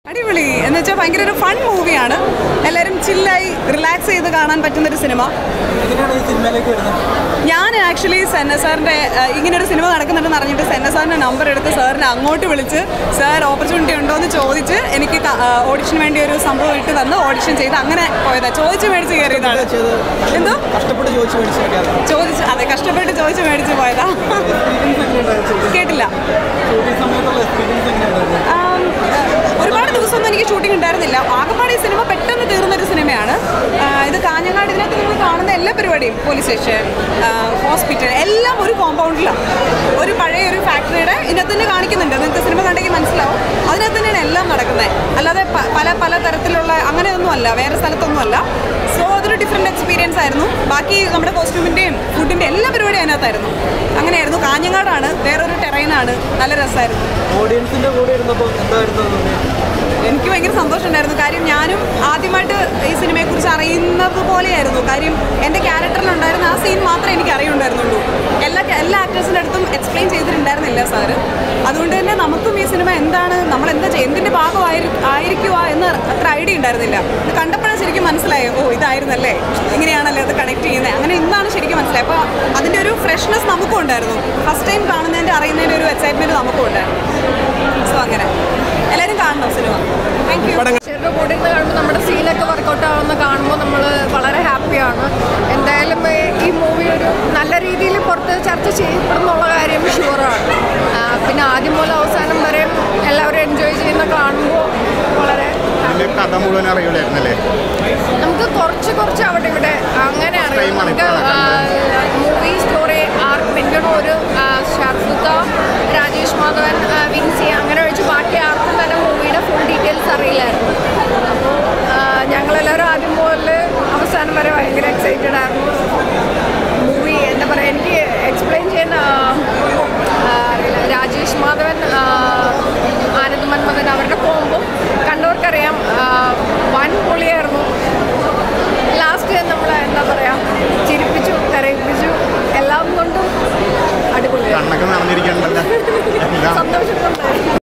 അടിപൊളി എന്ന് വെച്ചാൽ ഭയങ്കര ഒരു ഫൺ മൂവിയാണ് എല്ലാവരും ചില്ലായി റിലാക്സ് ചെയ്ത് കാണാൻ പറ്റുന്ന ഒരു സിനിമ എങ്ങനെയാണ് ഈ സിനിമയിലേക്ക് വരുന്നത് ഞാൻ ആക്ച്വലി സെന്ന സാറിൻ്റെ ഇങ്ങനെ ഒരു സിനിമ നടക്കുന്നുണ്ടെന്ന് അറിഞ്ഞിട്ട് സെന്ന സാറിൻ്റെ നമ്പർ എടുത്ത് സാറിനെ അങ്ങോട്ട് വിളിച്ച് സാർ ഓപ്പർച്യൂണിറ്റി ഉണ്ടോ എന്ന് ചോദിച്ച് എനിക്ക് ഓഡിഷന് വേണ്ടി ഒരു സംഭവം ഇട്ട് തന്ന് ഓഡിഷൻ ചെയ്ത് അങ്ങനെ പോയതാ ചോദിച്ച് മേടിച്ച് കയറിയതാണ് ചെയ്ത് എന്തോ കഷ്ടപ്പെട്ട് ചോദിച്ചു മേടിച്ചിരിക്കാറ് ചോദിച്ച് അതെ കഷ്ടപ്പെട്ട് ചോദിച്ച് മേടിച്ച് പോയതാ എക്സ്പീരിയൻസ് എങ്ങനെയുണ്ടായിരുന്നു കേട്ടില്ല ഷൂട്ടിംഗ് സമയത്തുള്ള എക്സ്പീരിയൻസ് എങ്ങനെയുണ്ടായിരുന്നു ആം, ഏഹ്, ഒരുപാട് ദിവസമൊന്നും എനിക്ക് ഷൂട്ടിംഗ് ഉണ്ടായിരുന്നില്ല ആകപ്പാട് ഈ സിനിമ പെട്ടെന്ന് തീർന്ന ഒരു സിനിമയാണ് ആ, ഇത് കാഞ്ഞങ്ങാട് ഇതിനകത്ത് നിങ്ങൾ കാണുന്ന എല്ലാ പരിപാടിയും പോലീസ് സ്റ്റേഷൻ ഹോസ്പിറ്റൽ എല്ലാം ഒരു കോമ്പൗണ്ടിലാണ് ഒരു പഴയ ഒരു ഫാക്ടറിയുടെ ഇതിനകത്ത് തന്നെ കാണിക്കുന്നുണ്ട് നിങ്ങൾക്ക് സിനിമ കണ്ടെങ്കിൽ മനസ്സിലാവും അതിനകത്ത് തന്നെയാണ് എല്ലാം നടക്കുന്നത് അല്ലാതെ പ- പല പല തരത്തിലുള്ള അങ്ങനെയൊന്നും അല്ല വേറെ സ്ഥലത്തൊന്നും അല്ല സോ അതൊരു ഡിഫറെൻറ്റ് എക്സ്പീരിയൻസ് ആയിരുന്നു ബാക്കി നമ്മുടെ കോസ്റ്റ്യൂമിൻ്റെയും ഫുഡിൻ്റെ എല്ലാ പരിപാടിയും അതിനകത്തായിരുന്നു അങ്ങനെയായിരുന്നു കാഞ്ഞങ്ങാടാണ് വേറൊരു ടെറൈനാണ് നല്ല രസമായിരുന്നു ഓഡിയൻസിന്റെ കൂടെ ഇരുന്നപ്പോൾ എന്തായിരുന്നു തോന്നിയത് എനിക്ക് ഭയങ്കര സന്തോഷമുണ്ടായിരുന്നു കാര്യം ഞാനും ആദ്യമായിട്ട് ഈ സിനിമയെക്കുറിച്ച് അറിയുന്നത് പോലെയായിരുന്നു കാര്യം എൻ്റെ ക്യാരക്ടറിലുണ്ടായിരുന്ന ആ സീൻ മാത്രമേ എനിക്ക് അറിയുണ്ടായിരുന്നുള്ളൂ എല്ലാ എല്ലാ ആക്ടേഴ്സിൻ്റെ അടുത്തും എക്സ്പ്ലെയിൻ ചെയ്തിട്ടുണ്ടായിരുന്നില്ല സാറ് അതുകൊണ്ട് തന്നെ നമുക്കും ഈ സിനിമ എന്താണ് നമ്മൾ എന്താ ചെയ്യുക എന്തിൻ്റെ ഭാഗമായി ആയിരിക്കുക എന്ന് അത്ര ഐഡിയ ഉണ്ടായിരുന്നില്ല ഇത് കണ്ടപ്പോഴാണ് ശരിക്കും മനസ്സിലായത് ഓ ഇതായിരുന്നല്ലേ ഇങ്ങനെയാണല്ലേ അത് കണക്ട് ചെയ്യുന്നത് അങ്ങനെ ഇന്നാണ് ശരിക്കും മനസ്സിലായത് അപ്പോൾ അതിൻ്റെ ഒരു ഫ്രഷ്നെസ് നമുക്കും ഉണ്ടായിരുന്നു ഫസ്റ്റ് ടൈം കാണുന്നതിൻ്റെ അറിയുന്നതിൻ്റെ ഒരു എക്സൈറ്റ്മെൻറ്റ് നമുക്കും ഉണ്ടായിരുന്നു സോ അങ്ങനെ എല്ലാവരും കാണണം സിനിമ താങ്ക് യു ചേട്ടൻ്റെ കൂടെ ഇരുന്ന് കാണുമ്പോൾ നമ്മുടെ സീനൊക്കെ വർക്കൗട്ട് ആവുന്ന കാണുമ്പോൾ നമ്മൾ വളരെ ഹാപ്പിയാണ് എന്തായാലും ഈ- ഈ മൂവി ഒരു നല്ല രീതിയിൽ പുറത്ത് ചർച്ച ചെയ്യപ്പെടുന്നുള്ള കാര്യം ഷുവറാണ് പിന്നെ ആദ്യം മുതൽ അവസാനം വരെ എല്ലാവരും എൻജോയ് ചെയ്യുന്ന കാണുമ്പോൾ വളരെ ഇതിന്റെ കഥ മുഴുവൻ അറിയില്ലായിരുന്നല്ലേ നമുക്ക് കുറച്ച് കുറച്ച് അവിടെ ഇവിടെ അങ്ങനെ അറിയാം time ആണ് നമുക്ക് ഇപ്പോൾ മൂവി സ്റ്റോറി ആർക്ക് പിന്നീട് ഒരു ഷർഫുക്ക രാജേഷ് മാധവൻ ആ, വിൻസി അങ്ങനെ വെച്ച് ബാക്കി ആർക്കും തന്നെ മൂവിയുടെ ഫുൾ ഡീറ്റെയിൽ